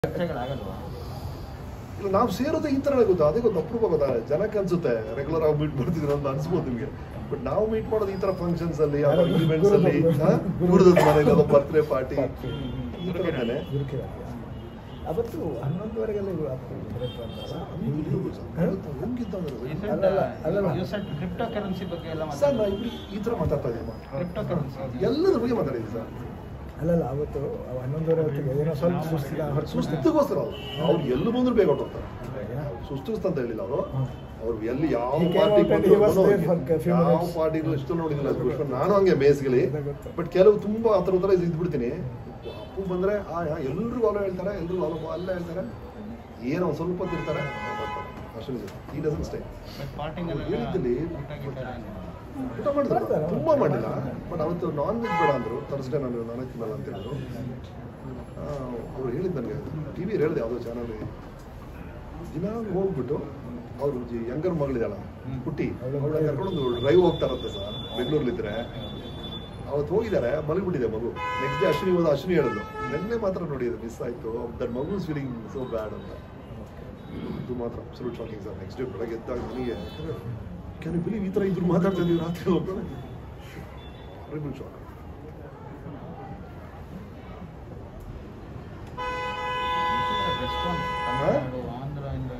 ಚರ್ಚೆಗಳಾಗಲ್ವಾ ಇಲ್ಲ ನಾವು ಸೇರೋದು ಈ ಥರನೇ ಗೊತ್ತಾ ಅದೇ ಗೊತ್ತು ಅಪರೂಪ ಗೊತ್ತಾ ಜನಕ್ಕೆ ಅನ್ಸುತ್ತೆ ರೆಗ್ಯುಲರ್ ಆಗಿ ಮೀಟ್ ಮಾಡ್ತಿದ್ರು ಅಂತ ಅನ್ಸ್ಬೋದು ನಿಮಗೆ ಬಟ್ ನಾವು ಮೀಟ್ ಮಾಡೋದು ಈ ಥರ ಫಂಕ್ಷನ್ಸ್ ಅಲ್ಲಿ ಯಾರು? ಈವೆಂಟ್ಸ್ ಅಲ್ಲಿ ಗುರುದು- ಗುರುದ ಮನೇಲಿ ಅದು ಬರ್ತ್ಡೇ ಪಾರ್ಟಿ Party. ಈ ಥರನೇ ಗುರುಕಿರ ಅವತ್ತು ಹನ್ನೊಂದುವರೆಗೆಲ್ಲ ಇದು ಆಗ್ತದೆ break ಅಂತಲ್ಲ. ಅಲ್ಲಲ್ಲ, ಅಲ್ಲಲ್ಲ. ಕ್ರಿಪ್ಟೋ ಕರೆನ್ಸಿ ಬಗ್ಗೆ ಎಲ್ಲ ಸರ್ ನಾ ಇಬ್ರು ಈ ಥರ ಮಾತಾಡ್ತಾ ಇದ್ದೀವಿ ಕ್ರಿಪ್ಟೋ ಕರೆನ್ಸಿ ಎಲ್ಲದ್ರ ಬಗ್ಗೆ ಮಾತಾಡಿದ್ವಿ ಸರ್ ಅಲ್ಲಲ್ಲ ಅವತ್ತು ಅವ್ ಹನ್ನೊಂದುವರೆ ಹೊತ್ತಿಗೆ ಏನೋ ಸ್ವಲ್ಪ ಸುಸ್ತಿಲ್ಲ ಹೊರತು ಸುಸ್ತಿಗೋಸ್ಕರ ಅವ್ರು ಅವ್ರು ಎಲ್ಲಿ ಬಂದ್ರು ಬೇಗ ಹೊಟ್ಟೋಗ್ತಾರೆ ಸುಸ್ತಿಸ್ತ ಅಂತ ಹೇಳಿಲ್ಲ ಅವರು ಅವ್ರು ಎಲ್ಲಿ ಯಾವ He came party out and he was there for a few ಯಾವ minutes. ಪಾರ್ಟಿಗಳು ಇಷ್ಟು ನೋಡಿದಿಲ್ಲ ಪುಷ್ಪ ನಾನು ಹಂಗೆ ಬೇಸಿಗೆಲಿ ಅದೇ ಗೊತ್ತು. ಬಟ್ ಕೆಲವು ತುಂಬಾ ಆ ಥರ ಥರ ಇದ್ಬಿಡ್ತೀನಿ ಅಪ್ಪು ಬಂದ್ರೆ ಆ ಎಲ್ರಿಗೂ ಅಲ್ಲ ಹೇಳ್ತಾರೆ ಎಲ್ರಿಗೂ ಅಲ್ಲ ಅಲ್ಲ ಹೇಳ್ತಾರೆ ಏನೋ ಒಂದ್ ಸ್ವಲ್ಪ ಹೊತ್ತು ಇರ್ತಾರೆ ಅಷ್ಟೇ ಈ ಡಸನ್ ಸ್ಟೇ ಹೇಳಿದ್ದಲ್ಲಿ ಊಟ ಮಾಡಿದ್ರು ಮಾಡ್ತಾರೆ. ತುಂಬಾ ಮಾಡಿಲ್ಲ ಬಟ್ ಅವತ್ತು ನಾನ್ ವೆಜ್ ಬೇಡ ಅಂದ್ರು ತರ್ಸ್ಡೇ ನಾನು ನಾನ್ ವೆಜ್ ತಿನ್ನಲ್ಲ ಅಂತ ಹೇಳಿದ್ರು ಅವ್ರು ಹೇಳಿದ್ ನನಗೆ ಟಿ ವಿ ಹೇಳಿದೆ ಯಾವುದೋ ಚಾನಲ್ ದಿನ ಹೋಗ್ಬಿಟ್ಟು ಅವ್ರು ಯಂಗರ್ ಮಗಳಿದಾಳ ಪುಟ್ಟಿ ಅವಳ ಕರ್ಕೊಂಡು ಡ್ರೈವ್ ಹೋಗ್ತಾರಂತೆ ಸರ್ ಬೆಂಗಳೂರಲ್ಲಿದ್ರೆ ಅವತ್ತು ಹೋಗಿದ್ದಾರೆ ಮಲಗಿಬಿಟ್ಟಿದೆ ಮಗು ನೆಕ್ಸ್ಟ್ ಡೇ ಅಶ್ವಿನಿ ಹೋದ ಅಶ್ವಿನಿ ಹೇಳಿದ್ರು ನೆನ್ನೆ ಮಾತ್ರ ನೋಡಿ ಮಿಸ್ ಆಯ್ತು ದಟ್ ಮಗು ಫೀಲಿಂಗ್ ಸೋ ಬ್ಯಾಡ್ ಅಂತ ಇದು ಮಾತ್ರ absolute shocking sir next day ಬೆಳಗ್ಗೆ ಎದ್ದಾಗ ನನಗೆ ಕ್ಯಾನ್ ಯು ಬಿಲೀವ್ ಈ ಥರ ಇದ್ರು ಮಾತಾಡ್ತಾ ಇದೀವಿ ರಾತ್ರಿ ಹೋಗ್ತಾರೆ ಹಾರಿಬಲ್ ಶಾಕ್ ರೆಸ್ಪಾನ್ಸ್ ತಮಿಳುನಾಡು ಆಂಧ್ರದಿಂದ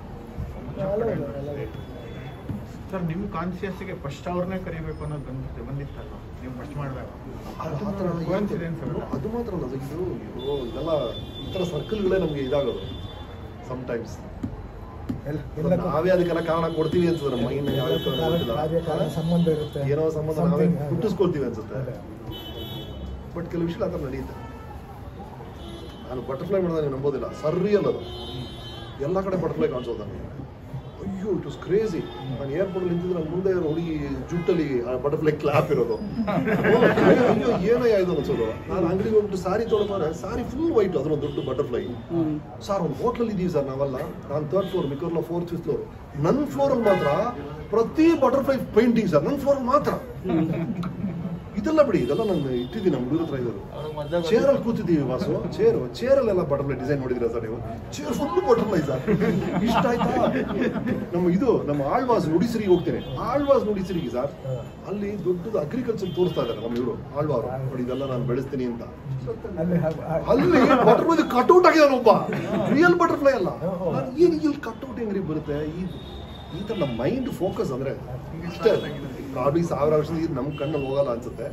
ಎಲ್ಲ ಸರ್ ನಿಮ್ಮ ಕಾನ್ಸಿಯಸ್ಗೆ ಫಸ್ಟ್ ಅವ್ರನ್ನೇ ಕರಿಬೇಕು ಅನ್ನೋದು ಬಂದಿತ್ತು ಬಂದಿತ್ತಲ್ಲ ನೀವು ಫಸ್ಟ್ ಮಾಡಬೇಕು ಅದು ಮಾತ್ರ Coincidence ಅಲ್ಲ? ಅದು ಮಾತ್ರ ಅಲ್ಲ ಅದು ಇದು ಇದು ಇದೆಲ್ಲ ಈ ಥರ ಸರ್ಕಲ್ಗಳೇ ನಮಗೆ ಇದಾಗೋದು ಟೈಮ್ಸ್ ಎಲ್ಲ- ಎಲ್ಲಕ್ಕೂ ನಾವೇ ಅದಕ್ಕೆಲ್ಲ ಕಾರಣ ಕೊಡ್ತೀವಿ ಅನ್ಸುತ್ತೆ ನಮ್ಮ ಮೈಂಡ್ ಎಲ್ಲಕ್ಕೂ ಕಾರಣ- ಕಾರ್ಯ ಕಾರಣ ಸಂಬಂಧ ಇರುತ್ತೆ ಏನೋ ಸಂಬಂಧ ನಾವೇ Something, ಅದೇ. ಹುಟ್ಟಿಸ್ಕೊಳ್ತೀವಿ ಅನ್ಸುತ್ತೆ ಅದೇ. ಬಟ್ ಕೆಲವು ವಿಷಯ ಆ ಥರ ನಡೆಯುತ್ತೆ ನಾನು ಬಟರ್ಫ್ಲೈ ಮಾಡಿದಾಗ ನೀವು ನಂಬೋದಿಲ್ಲ ಸರ್ರಿಯಲ್ ಅದು ಎಲ್ಲ ಕಡೆ ಬಟರ್ಫ್ಲೈ ಕಾಣಿಸೋದು ನನಗೆ ಅಯ್ಯೋ ಇಟ್ ವಾಸ್ ಕ್ರೇಜಿ ನಾನು ಏರ್ಪೋರ್ಟ್ ನಿಂತಿದ್ರೆ ನನ್ನ ಮುಂದೆ ಇರೋ ಹುಡುಗಿ ಜುಟ್ಟಲ್ಲಿ ಬಟರ್ಫ್ಲೈ ಕ್ಲಾಪ್ ಇರೋದು ಅಯ್ಯೋ ಏನಯ್ಯ ಇದು ಅನ್ಸೋದು ನಾನು ಅಂಗಡಿಗೆ ಹೋಗ್ಬಿಟ್ಟು ಸಾರಿ ತೊಗೊಳ್ತಾರೆ ಸಾರಿ ಫುಲ್ ವೈಟ್ ಅದ್ರ ಒಂದು ದೊಡ್ಡ ಬಟರ್ಫ್ಲೈ ಸರ್ ಒಂದು ಹೋಟ್ಲಲ್ಲಿ ಇದೀವಿ ಸರ್ ನಾವೆಲ್ಲ ನಾನು ಥರ್ಡ್ ಫ್ಲೋರ್ ಮಿಕ್ಕರ್ನ ಫೋರ್ತ್ ಫಿಫ್ತ್ ಫ್ಲೋರ್ ನನ್ನ ಫ್ಲೋರಲ್ಲಿ ಮಾತ್ರ ಪ್ರತಿ ಬಟರ್ಫ್ಲೈ ಪೇಂಟಿಂಗ್ ಸರ್ ನನ್ನ ಫ್ಲೋರಲ್ಲಿ ಮಾತ್ರ ಇದೆಲ್ಲ ಬಿಡಿ ಇದೆಲ್ಲ ನಾನು ಇಟ್ಟಿದ್ದೀನಿ ನಮ್ಮ ಹುಡುಗರ ಹತ್ರ ಇರೋದು ಅವ್ರಿಗೆ ಮದ್ವೆ ಚೇರಲ್ಲಿ ಕೂತಿದ್ದೀವಿ ವಾಸು ಚೇರು ಚೇರಲ್ಲೆಲ್ಲ ಬಟರ್ಫ್ಲೈ ಡಿಸೈನ್ ನೋಡಿದಿರಾ ಸರ್ ನೀವು ಚೇರ್ ಫುಲ್ ಬಟರ್ಫ್ಲೈ ಸರ್ ಇಷ್ಟ ಆಯ್ತಾ ನಮ್ಮ ಇದು ನಮ್ಮ ಆಳ್ವಾಸ್ ನುಡಿಸಿರಿಗೆ ಹೋಗ್ತೇನೆ ಆಳ್ವಾಸ್ ನುಡಿಸಿರಿಗೆ ಸರ್ ಅಲ್ಲಿ ದೊಡ್ಡದು ಅಗ್ರಿಕಲ್ಚರ್ ತೋರಿಸ್ತಾ ಇದ್ದಾರೆ ನಮ್ಮ ಇವರು ಆಳ್ವಾರು ನೋಡಿ ಇದೆಲ್ಲ ನಾನು ಬೆಳೆಸ್ತೀನಿ ಅಂತ ಅಲ್ಲಿ ಹಾಗೆ- ಹಾಗೆ- ಅಲ್ಲಿ ಬಟರ್ಫ್ಲೈ ಕಟ್ಔಟ್ ಆಗಿದಾನೆ ಒಬ್ಬ ರಿಯಲ್ ಬಟರ್ಫ್ಲೈ ಅಲ್ಲ ನಾನು ಏನು ಇಲ್ಲಿ ಕಟ್ಔಟ್ ಹೆಂಗ್ರಿ ಬರುತ್ತೆ ಈ ಈ ಥರ ನಮ್ಮ ಮೈಂಡ್ ಫೋಕಸ್ ಅಂದ್ರೆ ಅಷ್ಟೇ ಪ್ರಾಬ್ಲಿ ಸಾವಿರ ವರ್ಷದ ಇದು ನಮ್ಮ ಕಣ್ಣಲ್ಲಿ ಹೋಗಲ್ಲ ಅನ್ಸುತ್ತೆ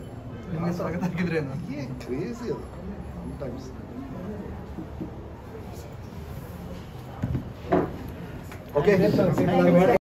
ಏ ಕ್ರೇಜಿ ಅದು ಟೈಮ್ಸ್ ಓಕೆ ಸಿಗ್ತಾರೆ.